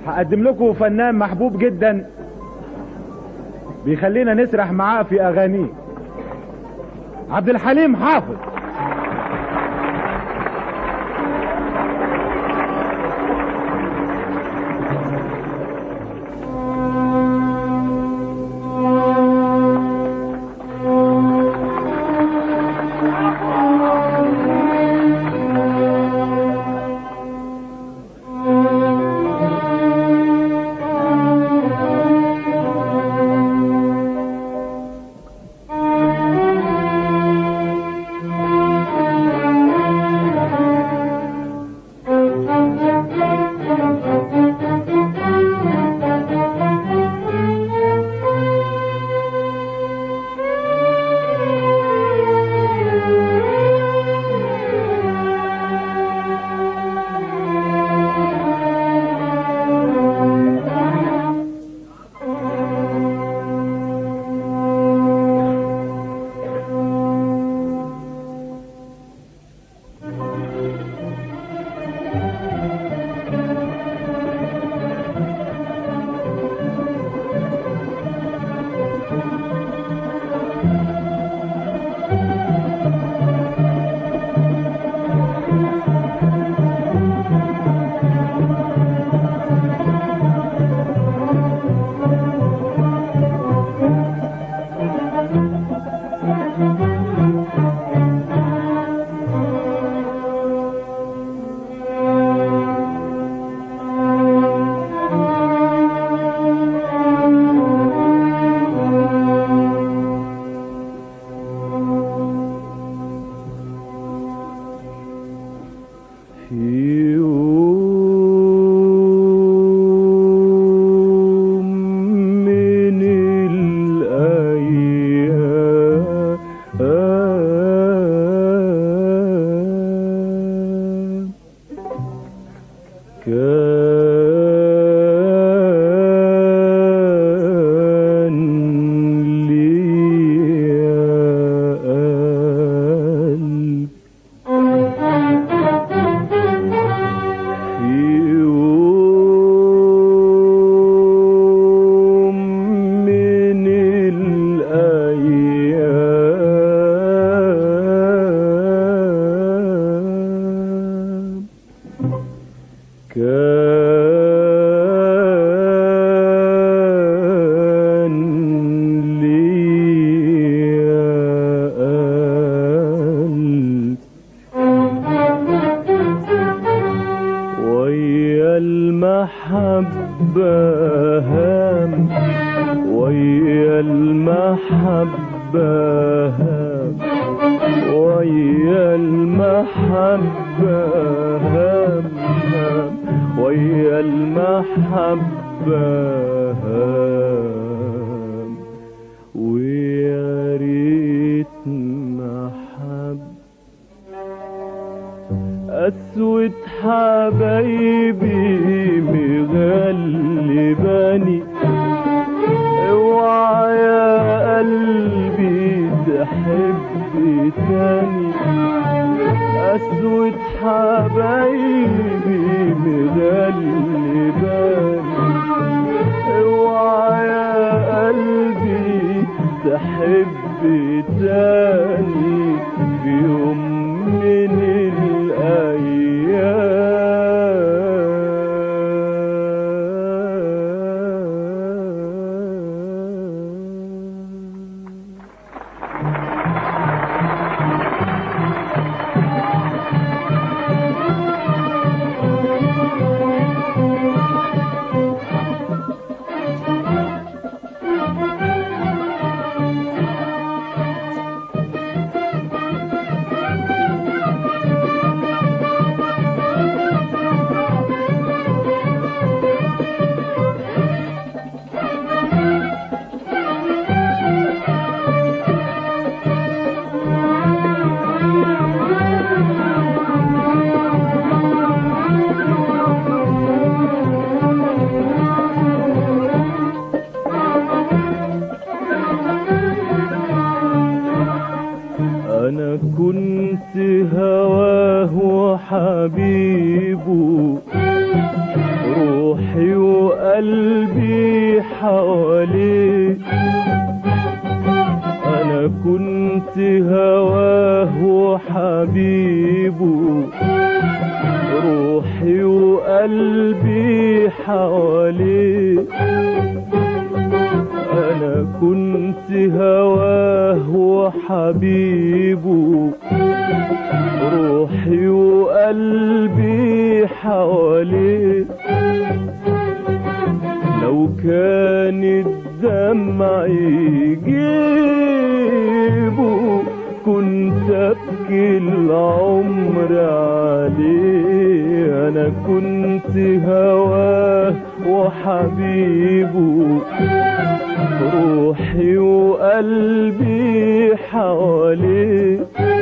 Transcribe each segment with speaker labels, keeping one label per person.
Speaker 1: هقدم لكم فنان محبوب جدا بيخلينا نسرح معاه في اغانيه عبد الحليم حافظ في يوم من الأيام كان لي قلب في يوم من الأيام كان لي قلب ويا المحبة هام ويا المحبة هام ويا المحبة هام هام ويا المحبة هام ويا ريت محب أسود حبايبي مغلباني اوعى يا قلبي تحب تاني أسود حبايبي مغلباني اوعى يا قلبي تحب تاني في يوم من الأيام
Speaker 2: وقلبي حواليه انا كنت هواه وحبيبه روحي وقلبي حواليه انا كنت هواه وحبيبه روحي وقلبي حواليه لو كان الدمع يجيبه كنت ابكي العمر عليه انا كنت هواه وحبيبه روحي وقلبي حواليه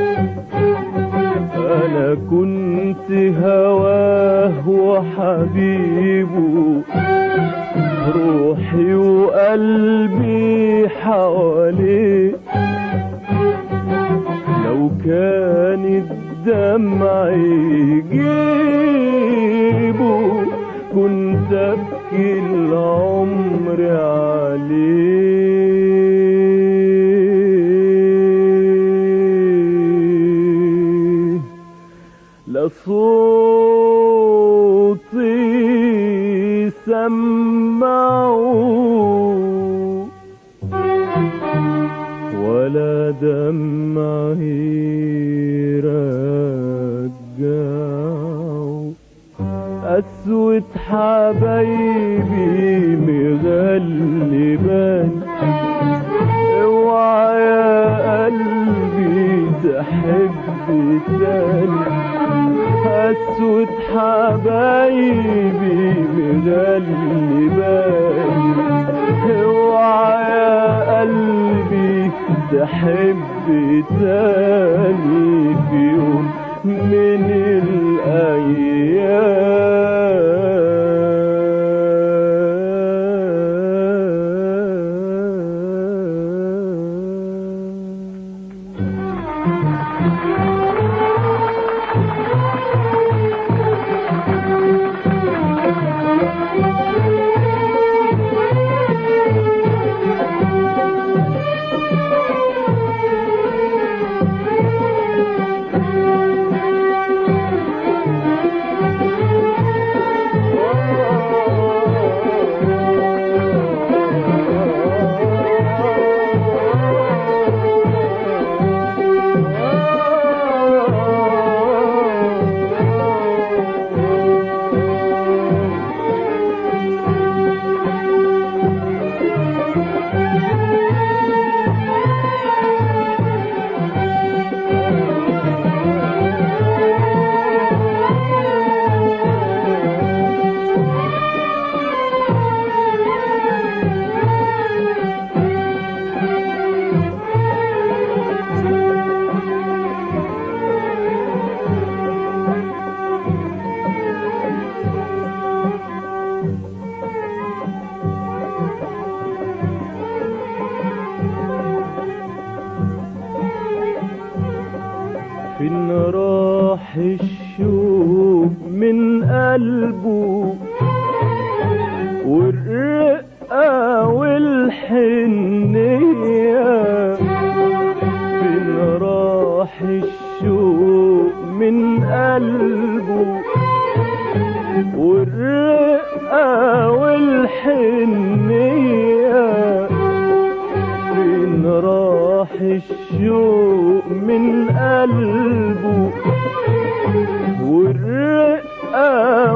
Speaker 2: انا كنت هواه وحبيبه روحي وقلبي حواليه لو كان الدمع يجيبه كنت ابكي العمر عليه لصوتي سمعوا ولا دمعي رجعوا أسود حبايبي مغلبان اوعى يا قلبي تحب تاني أسود حبايبي مغلبان اوعى يا قلبي تحب تاني في يوم من الأيام فين راح الشوق من قلبه والرقة والحنية فين راح الشوق من قلبه والرقة والحنية فين راح الشوق من قلبه والرقة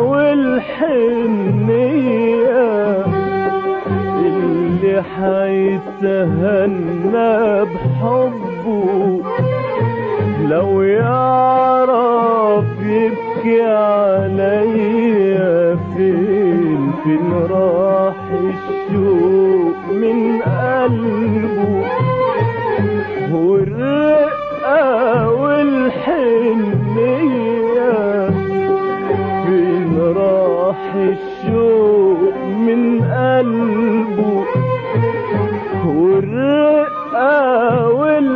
Speaker 2: والحنية اللي حيتهنى بحبه لو يعرف يبكي عليا فين فين راح الشوق من قلبه والرقة والحنية فين راح الشوق من قلبه والرقة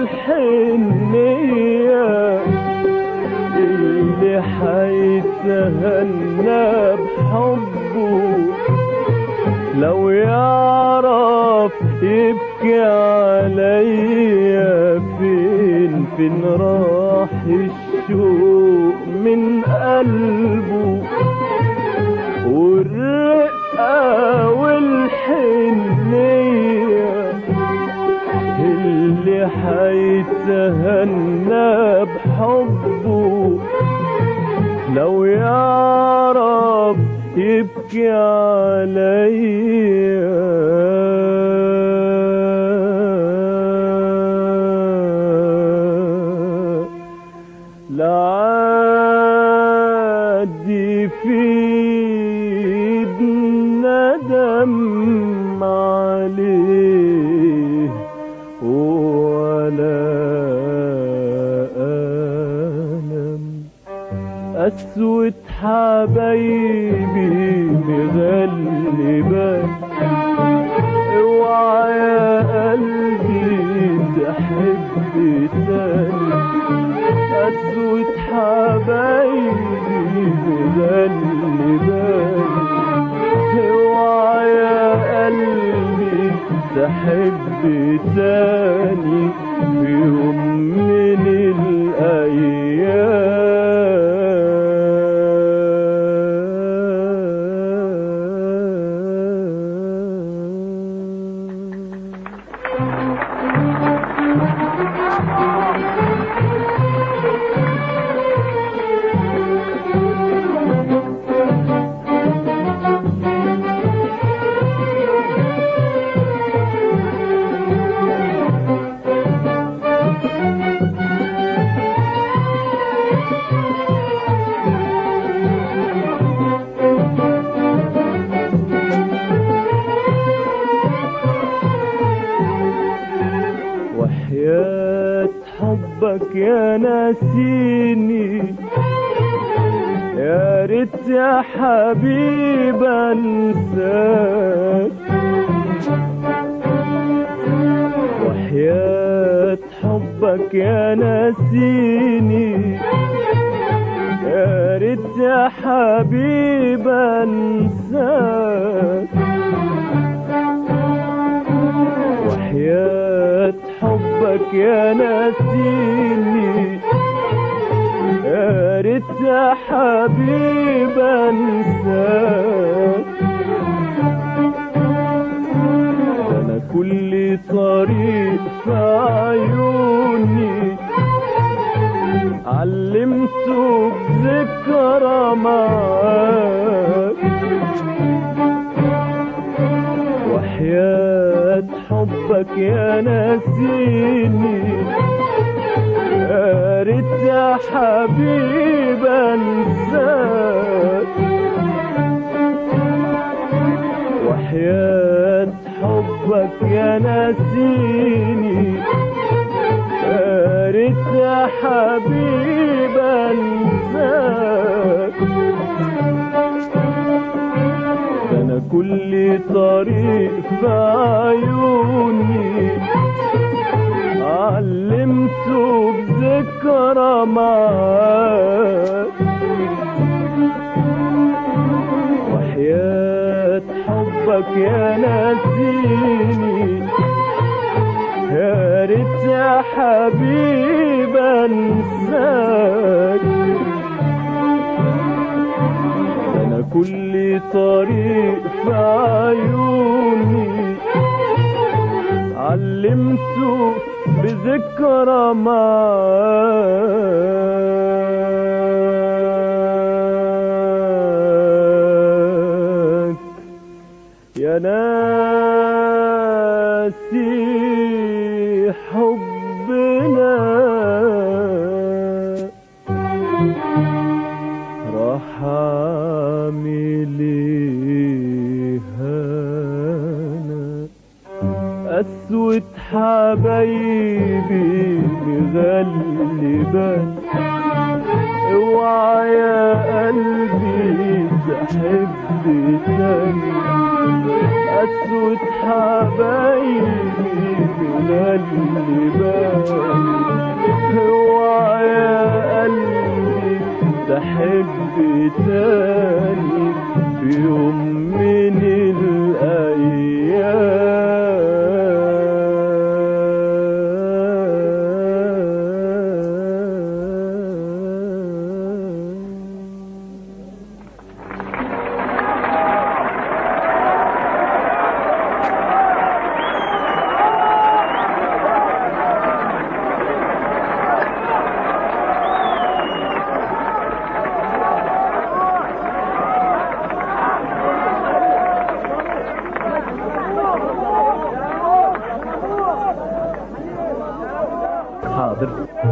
Speaker 2: والحنية اللي حيتهنى بحبه لو يعرف يبكي عليا فين فين راح الشوق من قلبه والرقة والحنية اللي حيتهنى بحبه لو يعرف يبكي عليا لعادي في ندم عليه ولا ألم أسود حبايبي مغلبة اوعى يا قلبي تحب تاني أسود حبايبي مغلبة اوعى يا قلبي تحب تاني في يوم من الأيام وحياة حبك يا ناسيني يا ريت يا حبيب انساك وحياة حبك يا ناسيني يا ريت يا حبيب انساك وحياة حبك يا ناسيني يا ريت يا حبيب انساك انا كل طريق في عيوني علمته بذكرى معاك وحياة حبك يا ناسيني يا ريت يا حبيب انساك وحياة حبك يا ناسيني يا ريت يا حبيب انساك انا كل طريق في عيوني علمته بذكرى معاك وحياة حبك يا ناسيني يا ريت يا حبيب انساك انا كل طريق في عيوني علمته بذكرى معاك يا ناسي حبنا راح اعمل ايه انا اسود حبايبي مغلبة اوعى يا قلبي تحب تاني اسود حبايبي مغلبة اوعى يا قلبي تحب تاني في يوم من الايام حاضر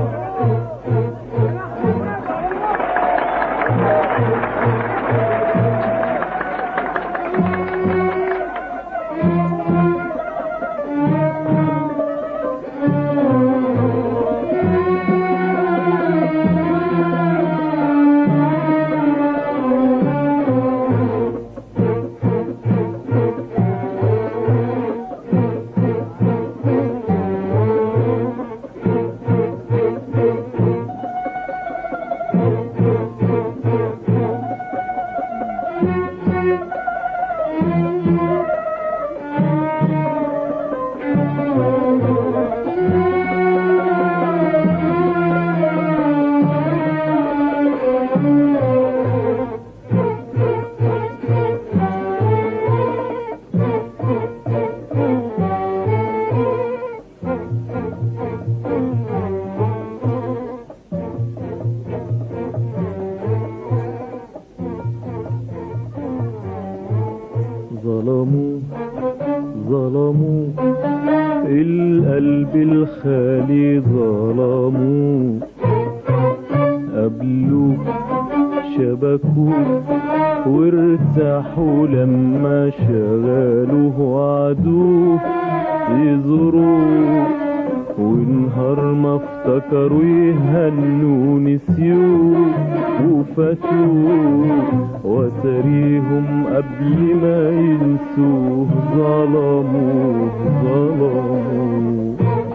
Speaker 2: ظلموا ظلموا القلب الخالي ظلموا قبلوا شبكوا وارتاحوا لما شغلوه وعدوه يزوروا ونهار ما افتكروا يهنوا نسيوه وفاتوه وتريهم قبل ما ينسوه ظلموه ظلموه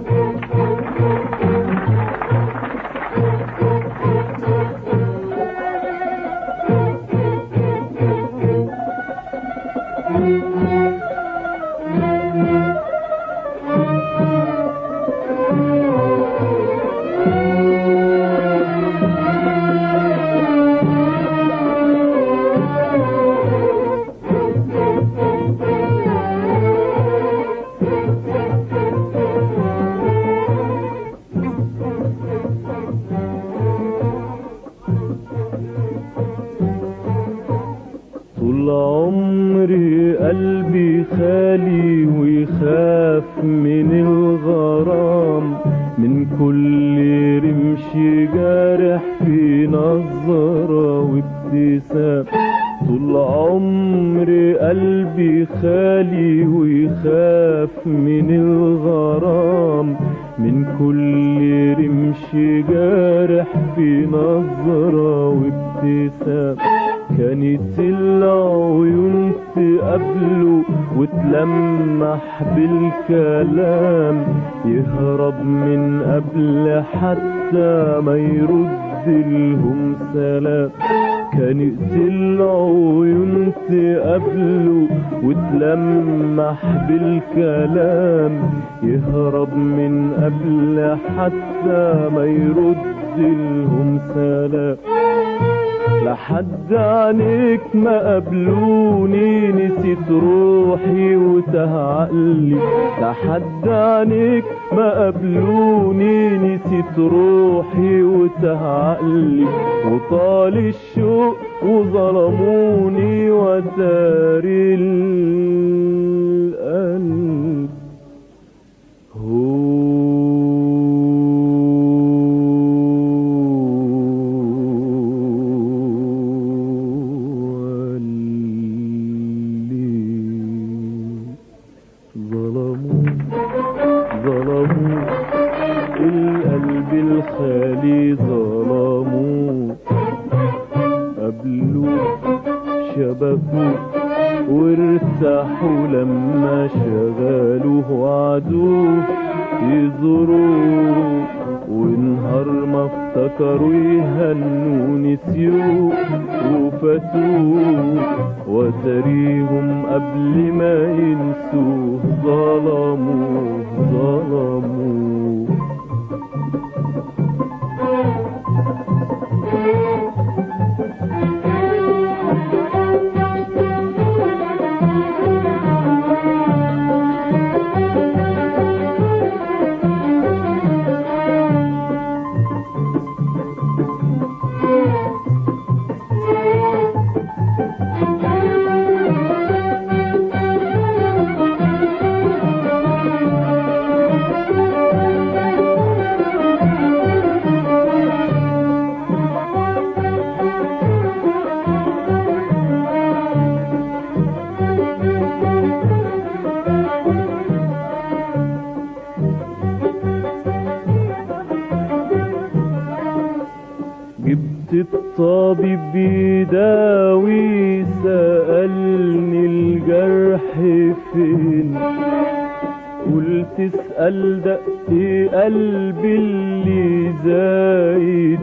Speaker 2: طول عمري قلبي خالي ويخاف من الغرام من كل رمش جارح في نظرة وابتسام طول عمري قلبي خالي ويخاف من الغرام من كل رمش جارح في نظرة وابتسام كانت العيون تقابله وتلمح بالكلام يهرب من قبل حتى ما يرد لهم سلام كانت العيون تقابله وتلمح بالكلام يهرب من قبل حتى ما يرد لهم سلام لحد عنيك ما قابلوني نسيت روحي وتاه عقلي لحد عنيك ما قابلوني نسيت روحي وتاه عقلي وطال الشوق وظلموني وتاري القلب هو اللي ظلموا ظلموا القلب الخالي ظلموا قبلوا شبكوا وارتاحوا لما شغلوه وعدوه يزوروا ونهار ما افتكروا يهنوا نسيوه وفاتوه وتريهم قبل ما ينسوه ظلموا ظلموا بيداوي سألني الجرح فين قلت اسأل دق قلبي اللي زايد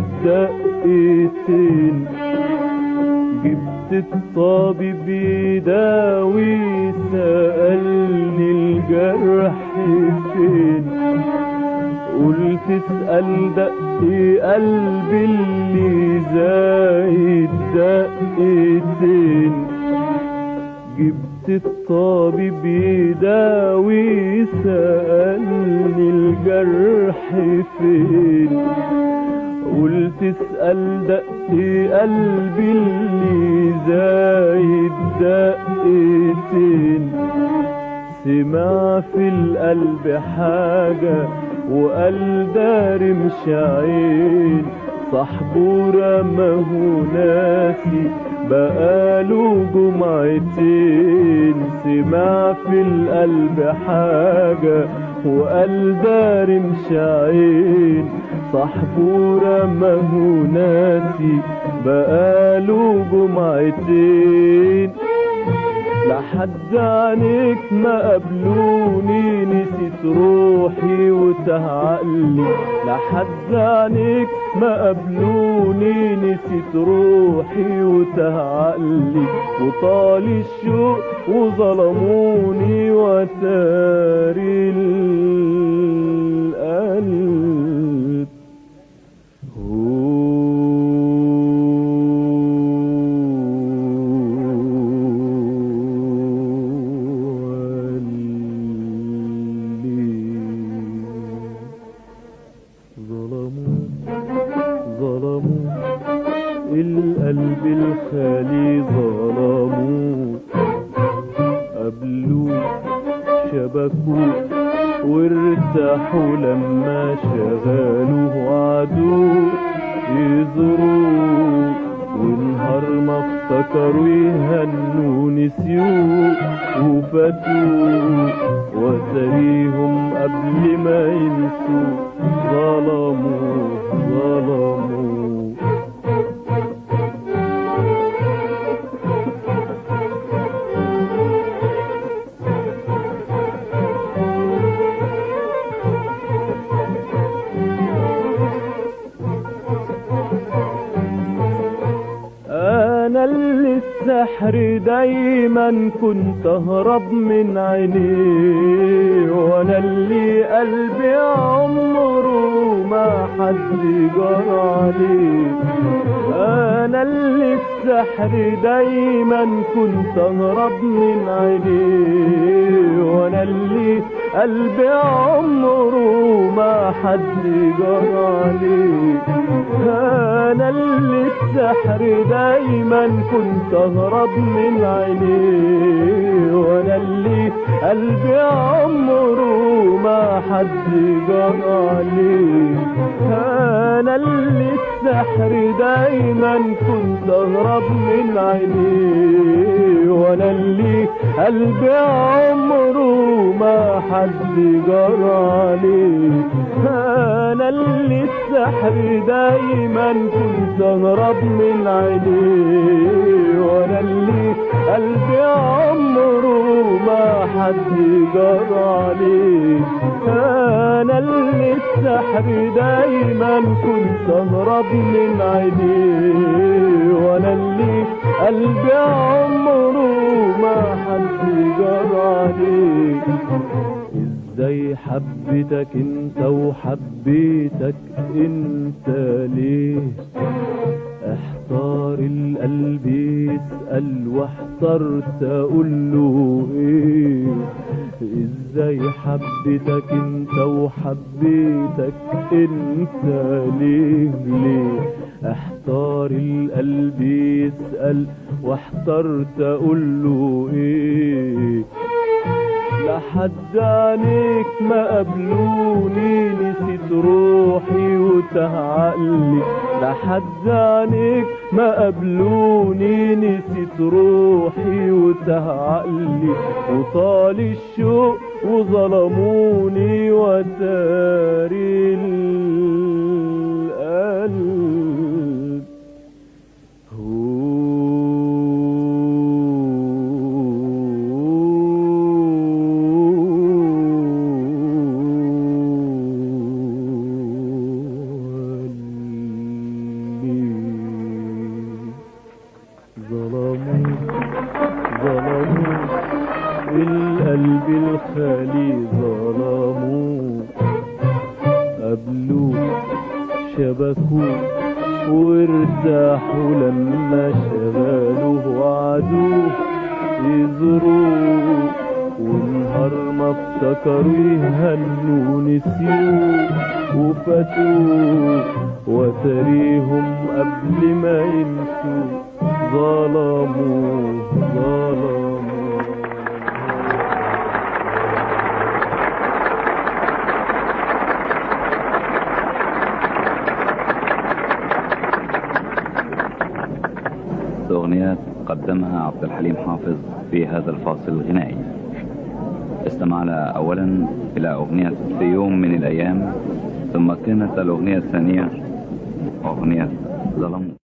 Speaker 2: دقتين جبت الطبيب يداوي سألني الجرح فين قلت اسأل دق قلبي اللي زايد دقتين جبت الطبيب يداوي سألني الجرح فين قلت اسأل دق قلبي اللي زايد دقتين سمع في القلب حاجة وقال دار مش عين صاحبه رماه ناسي بقاله جمعتين سمع في القلب حاجة وقال دار مش عين صاحبه رماه ناسي بقاله جمعتين لحد عنيك ما قبلوني نسيت روحي وتاه عقلي لحد عنيك ما قبلوني نسيت روحي وتاه عقلي وطال الشوق وظلموني وتاري القلب ظلموا ظلموا القلب الخالي ظلموا قبلوا شبكوا وارتاحوا لما شغلوا وعدوا يزوروا ونهار ما افتكروا يهنوا نسيوا وفاتوا وتريهم قبل ما ينسوا ظلموا ظلموا انا اللي السحر دايما كنت اهرب من عينيه وانا اللي قلبي عمره ما حد جرى عليه انا اللي السحر دايما كنت اهرب من عينيه وانا اللي قلبي عمره ما حد جرى عليه انا اللي السحر دايما كنت اهرب من عينيه وانا اللي قلبي عمره ما حد جرى عليه انا اللي السحر دايما كنت اهرب من عينيه وانا اللي قلبي عمره ما حد جرى عليه انا اللي السحر دايما كنت اهرب من عينيه وانا اللي قلبي عمره ما حد جرى عليه انا اللي السحر دايما كنت اهرب من عينيه وانا اللي قلبي عمره ما حد جرى عليه ازاي حبيتك انت وحبيتك انت ليه احتار القلب يسأل واحترت اقول له ايه ازاي حبيتك انت وحبيتك انت ليه ليه احتار القلب يسأل واحترت اقول له ايه لحد عليك ما قبلوني نسيت روحي وتاه عقلي لحد عليك ما قبلوني نسيت روحي وتاه عقلي وطال الشوق وظلموني وتاري القلب هو ظلموا القلب الخالي ظلموا قبلوه شبكوه وارتاحوا لما شغالوه وعدوه يزوروه ونهار ما افتكروا يهنوا نسيوه وفاتوه وتريهم قبل ما ينسوا ظلموا ظلموا
Speaker 3: أغنيات قدمها عبد الحليم حافظ في هذا الفاصل الغنائي استمعنا أولا إلى أغنية في يوم من الأيام ثم كانت الأغنية الثانية أغنية ظلموا